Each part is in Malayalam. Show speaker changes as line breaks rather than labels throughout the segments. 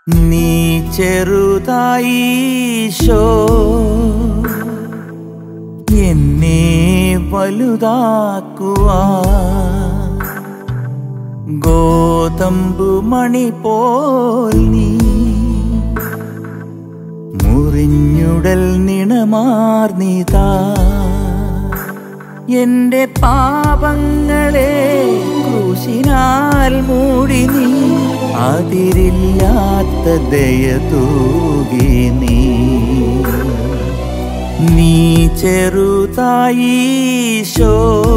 നീ ചെറുതായിശോ എന്നെ വലുതാക്കുവാ ഗോതമ്പു മണി പോൽ നീ മുറിഞ്ഞുടൽ നിണമാർന്നിതാ എന്റെ പാപങ്ങളെ ക്രൂശിനാൽ മൂടി നീ അതിരില്ലാത്ത ദയ തൂകി നീ നീ ചെറുതായിശോ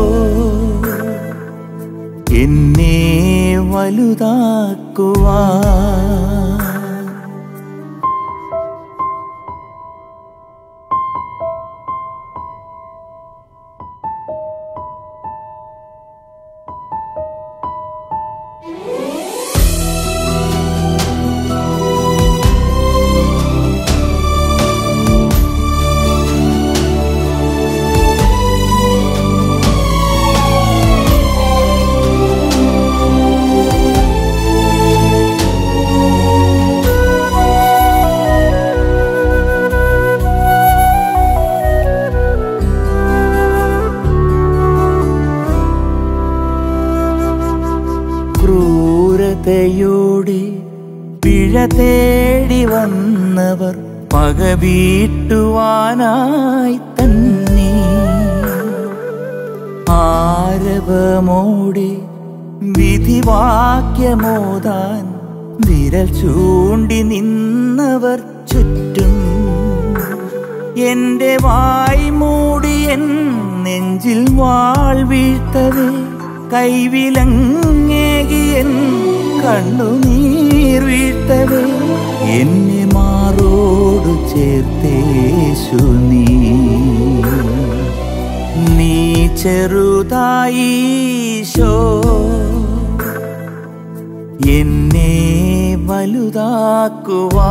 എന്നെ വലുതാക്കുവാ ക്രൂരതയോടെ പിഴ തേടി വന്നവർ പകവീട്ടുവാനായി തന്നെ ആരവമോടെ വിധിവാക്യമോതാൻ വിരൽ ചൂണ്ടി നിന്നവർ ചുറ്റും എന്റെ വായ് മൂടിയൻ നെഞ്ചിൽ വാൾ വീഴ്ത്തവേ കൈവിലങ്ങേകിയൻ കണ്ണുനീർ വീഴ്ത്തവേ എന്നെ മാറോടു ചേർത്തേശു നീ നീ ചെറുതായിശോ എന്നെ വലുതാക്കുവാ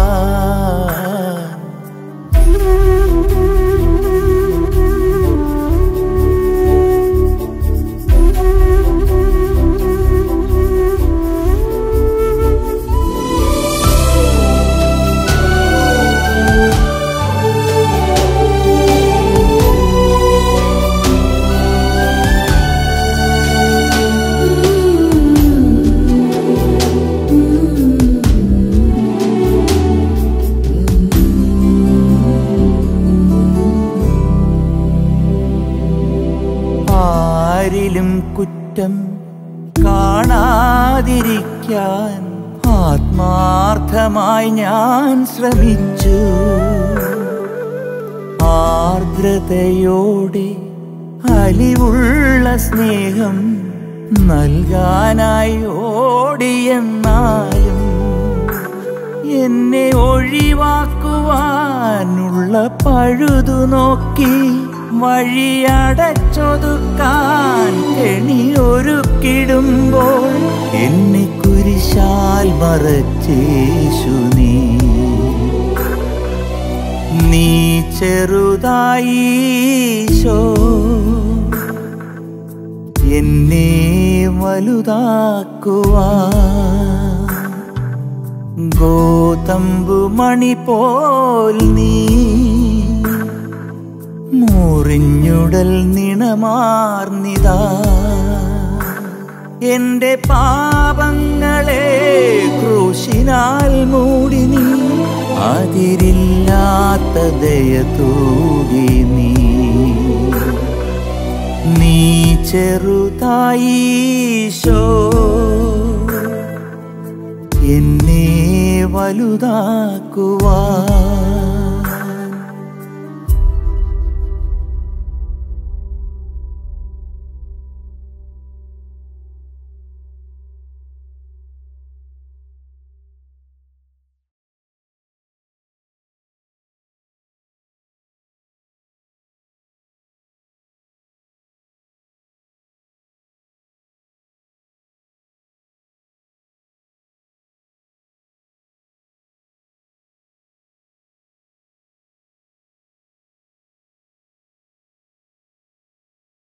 ആരിലും കുറ്റം കാണാതിരിക്കാൻ ആത്മാർത്ഥമായി ഞാൻ ശ്രമിച്ചു ആർദ്രതയോടെ അലിവുള്ള സ്നേഹം നൽകാനായി ഓടിയെന്നാലും എന്നെ ഒഴിവാക്കുവാനുള്ള പഴുതു നോക്കി വഴിയടച്ചൊതുക്കാൻ കെണിയൊരുക്കിടുമ്പോൾ എന്നെ കുരിശാൽ മറച്ചേശു നീ നീ ചെറുതായിശോ എന്നെ വലുതാക്കുവാ ഗോതമ്പു മണി പോൽ നീ മുറിഞ്ഞുടൽ നിണമാർന്നിതാ എന്റെ പാപങ്ങളെ ക്രൂശിനാൽ മൂടി നീ അതിരില്ലാത്ത ദയ തൂകി നീ നീ ചെറുതായിശോ എന്നെ വലുതാക്കുവാ